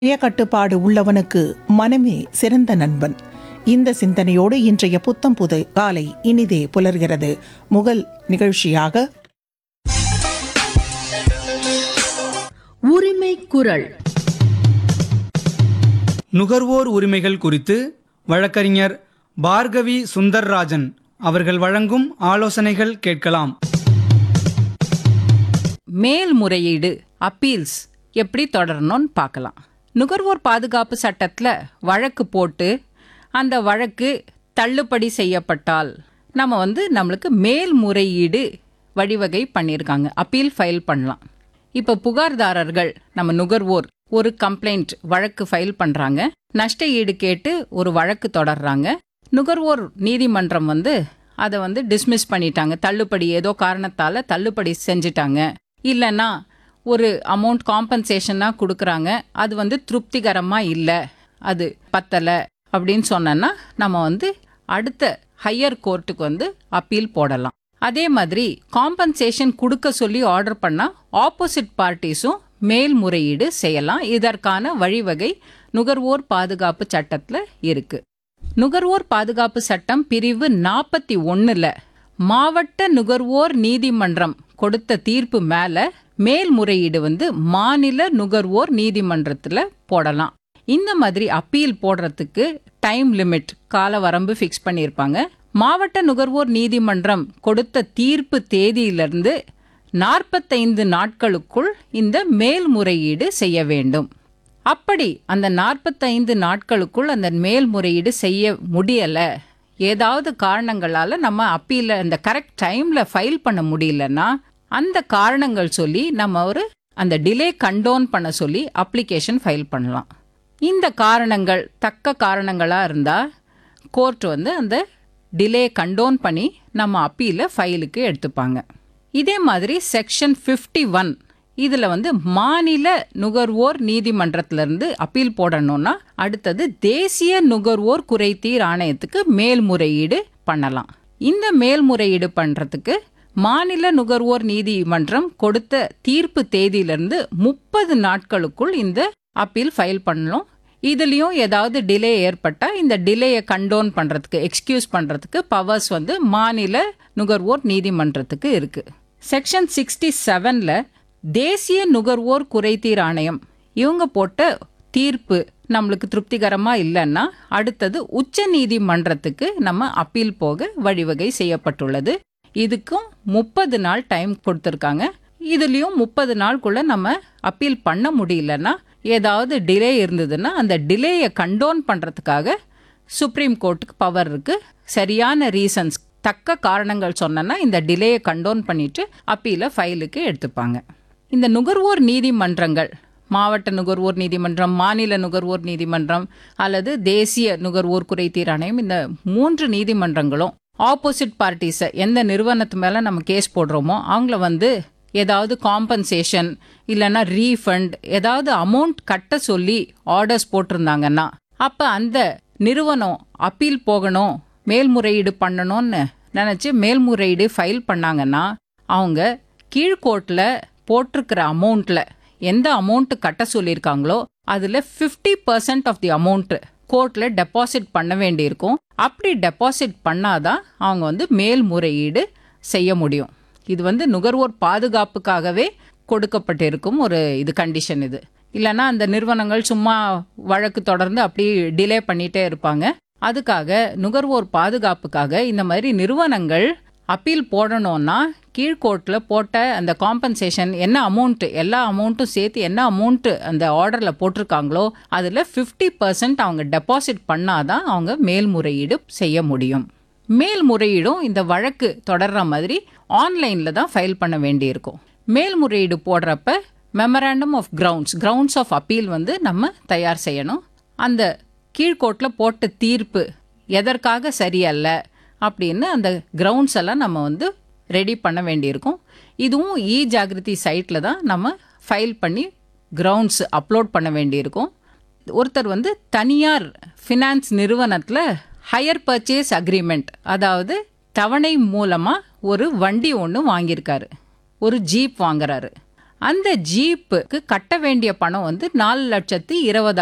சுய கட்டுப்பாடு உள்ளவனுக்கு மனமே சிறந்த நண்பன் இந்த சிந்தனையோடு இன்றைய புத்தம் புது காலை இனிதே புலர்கிறது முகல் நிகழ்ச்சியாக உரிமை குரல் நுகர்வோர் உரிமைகள் குறித்து வழக்கறிஞர் பார்கவி சுந்தர்ராஜன் அவர்கள் வழங்கும் ஆலோசனைகள் கேட்கலாம் மேல்முறையீடு அப்பீல்ஸ் எப்படி தொடரணும்னு பார்க்கலாம் நுகர்வோர் பாதுகாப்பு சட்டத்தில் வழக்கு போட்டு அந்த வழக்கு தள்ளுபடி செய்யப்பட்டால் நம்ம வந்து நம்மளுக்கு மேல்முறையீடு வழிவகை பண்ணியிருக்காங்க அப்பீல் ஃபைல் பண்ணலாம் இப்போ புகார்தாரர்கள் நம்ம நுகர்வோர் ஒரு கம்ப்ளைண்ட் வழக்கு ஃபைல் பண்ணுறாங்க நஷ்ட ஈடு கேட்டு ஒரு வழக்கு தொடர்றாங்க நுகர்வோர் நீதிமன்றம் வந்து அதை வந்து டிஸ்மிஸ் பண்ணிட்டாங்க தள்ளுபடி ஏதோ காரணத்தால் தள்ளுபடி செஞ்சிட்டாங்க இல்லைன்னா ஒரு அமௌண்ட் காம்பன்சேஷனாக கொடுக்குறாங்க அது வந்து திருப்திகரமாக இல்லை அது பத்தலை அப்படின்னு சொன்னோன்னா நம்ம வந்து அடுத்த ஹையர் கோர்ட்டுக்கு வந்து அப்பீல் போடலாம் அதே மாதிரி காம்பன்சேஷன் கொடுக்க சொல்லி ஆர்டர் பண்ணால் ஆப்போசிட் பார்ட்டிஸும் மேல்முறையீடு செய்யலாம் இதற்கான வழிவகை நுகர்வோர் பாதுகாப்பு சட்டத்தில் இருக்கு நுகர்வோர் பாதுகாப்பு சட்டம் பிரிவு நாற்பத்தி ஒன்றில் மாவட்ட நுகர்வோர் நீதிமன்றம் கொடுத்த தீர்ப்பு மேலே மேல்முறையீடு வந்து மாநில நுகர்வோர் நீதிமன்றத்தில் போடலாம் இந்த மாதிரி அப்பீல் போடுறதுக்கு டைம் லிமிட் கால வரம்பு ஃபிக்ஸ் பண்ணியிருப்பாங்க மாவட்ட நுகர்வோர் நீதிமன்றம் கொடுத்த தீர்ப்பு தேதியிலிருந்து நாற்பத்தைந்து நாட்களுக்குள் இந்த மேல்முறையீடு செய்ய வேண்டும் அப்படி அந்த நாற்பத்தைந்து நாட்களுக்குள் அந்த மேல்முறையீடு செய்ய முடியலை ஏதாவது காரணங்களால் நம்ம அப்பீல அந்த கரெக்ட் டைமில் ஃபைல் பண்ண முடியலன்னா அந்த காரணங்கள் சொல்லி நம்ம ஒரு அந்த டிலே கண்டோன் பண்ண சொல்லி அப்ளிகேஷன் ஃபைல் பண்ணலாம் இந்த காரணங்கள் தக்க காரணங்களாக இருந்தால் கோர்ட் வந்து அந்த டிலே கண்டோன் பண்ணி நம்ம அப்பீலை ஃபைலுக்கு எடுத்துப்பாங்க இதே மாதிரி செக்ஷன் ஃபிஃப்டி ஒன் இதில் வந்து மாநில நுகர்வோர் நீதிமன்றத்திலிருந்து அப்பீல் போடணும்னா அடுத்தது தேசிய நுகர்வோர் குறைதீர் ஆணையத்துக்கு மேல்முறையீடு பண்ணலாம் இந்த மேல்முறையீடு பண்ணுறதுக்கு மாநில நுகர்வோர் நீதிமன்றம் கொடுத்த தீர்ப்பு தேதியிலிருந்து முப்பது நாட்களுக்குள் இந்த அப்பீல் ஃபைல் பண்ணணும் இதுலேயும் ஏதாவது டிலே ஏற்பட்டால் இந்த டிலேயை கண்டோன் பண்ணுறதுக்கு எக்ஸ்கியூஸ் பண்ணுறதுக்கு பவர்ஸ் வந்து மாநில நுகர்வோர் நீதிமன்றத்துக்கு இருக்குது செக்ஷன் சிக்ஸ்டி செவனில் தேசிய நுகர்வோர் குறைதீர் ஆணையம் இவங்க போட்ட தீர்ப்பு நம்மளுக்கு திருப்திகரமாக இல்லைன்னா அடுத்தது உச்ச நீதிமன்றத்துக்கு நம்ம அப்பீல் போக வழிவகை செய்யப்பட்டுள்ளது இதுக்கும் முப்பது நாள் டைம் கொடுத்துருக்காங்க இதுலேயும் முப்பது நாளுக்குள்ள நம்ம அப்பீல் பண்ண முடியலன்னா ஏதாவது டிலே இருந்ததுன்னா அந்த டிலேயை கண்டோன் பண்ணுறதுக்காக சுப்ரீம் கோர்ட்டுக்கு பவர் இருக்கு சரியான ரீசன்ஸ் தக்க காரணங்கள் சொன்னனா இந்த டிலேயை கண்டோன் பண்ணிட்டு அப்பீலை ஃபைலுக்கு எடுத்துப்பாங்க இந்த நுகர்வோர் நீதிமன்றங்கள் மாவட்ட நுகர்வோர் நீதிமன்றம் மாநில நுகர்வோர் நீதிமன்றம் அல்லது தேசிய நுகர்வோர் குறைதீர் ஆணையம் இந்த மூன்று நீதிமன்றங்களும் ஆப்போசிட் பார்ட்டிஸை எந்த நிறுவனத்து மேலே நம்ம கேஸ் போடுறோமோ அவங்கள வந்து ஏதாவது காம்பன்சேஷன் இல்லைன்னா ரீஃபண்ட் ஏதாவது அமௌண்ட் கட்ட சொல்லி ஆர்டர்ஸ் போட்டிருந்தாங்கன்னா அப்போ அந்த நிறுவனம் அப்பீல் போகணும் மேல்முறையீடு பண்ணணும்னு நினச்சி மேல்முறையீடு ஃபைல் பண்ணாங்கன்னா அவங்க கீழ்கோர்ட்டில் போட்டிருக்கிற அமௌண்ட்டில் எந்த அமௌண்ட்டு கட்ட சொல்லியிருக்காங்களோ அதில் fifty percent of the amount கோர்ட்டில் டெபாசிட் பண்ண வேண்டியிருக்கும் அப்படி டெபாசிட் பண்ணாதான் அவங்க வந்து மேல்முறையீடு செய்ய முடியும் இது வந்து நுகர்வோர் பாதுகாப்புக்காகவே கொடுக்கப்பட்டிருக்கும் ஒரு இது கண்டிஷன் இது இல்லைன்னா அந்த நிறுவனங்கள் சும்மா வழக்கு தொடர்ந்து அப்படி டிலே பண்ணிட்டே இருப்பாங்க அதுக்காக நுகர்வோர் பாதுகாப்புக்காக இந்த மாதிரி நிறுவனங்கள் அப்பீல் போடணும்னா கீழ்கோர்ட்டில் போட்ட அந்த காம்பன்சேஷன் என்ன அமௌண்ட்டு எல்லா அமௌண்ட்டும் சேர்த்து என்ன அமௌண்ட்டு அந்த ஆர்டரில் போட்டிருக்காங்களோ அதில் ஃபிஃப்டி பர்சன்ட் அவங்க டெபாசிட் பண்ணாதான் அவங்க மேல்முறையீடு செய்ய முடியும் மேல்முறையீடும் இந்த வழக்கு தொடர்ற மாதிரி ஆன்லைனில் தான் ஃபைல் பண்ண வேண்டியிருக்கும் மேல்முறையீடு போடுறப்ப memorandum of grounds grounds of appeal வந்து நம்ம தயார் செய்யணும் அந்த கீழ்கோர்ட்டில் போட்ட தீர்ப்பு எதற்காக சரியல்ல அப்படின்னு அந்த கிரவுண்ட்ஸ் எல்லாம் நம்ம வந்து ரெடி பண்ண வேண்டியிருக்கும் இதுவும் இ ஜாகிருதி சைட்டில் தான் நம்ம ஃபைல் பண்ணி கிரவுண்ட்ஸ் அப்லோட் பண்ண வேண்டியிருக்கும் ஒருத்தர் வந்து தனியார் ஃபினான்ஸ் நிறுவனத்தில் ஹையர் பர்ச்சேஸ் அக்ரிமெண்ட் அதாவது தவணை மூலமாக ஒரு வண்டி ஒன்று வாங்கியிருக்காரு ஒரு ஜீப் வாங்குறாரு அந்த ஜீப்புக்கு கட்ட வேண்டிய பணம் வந்து நாலு லட்சத்து இருபதாயிரம்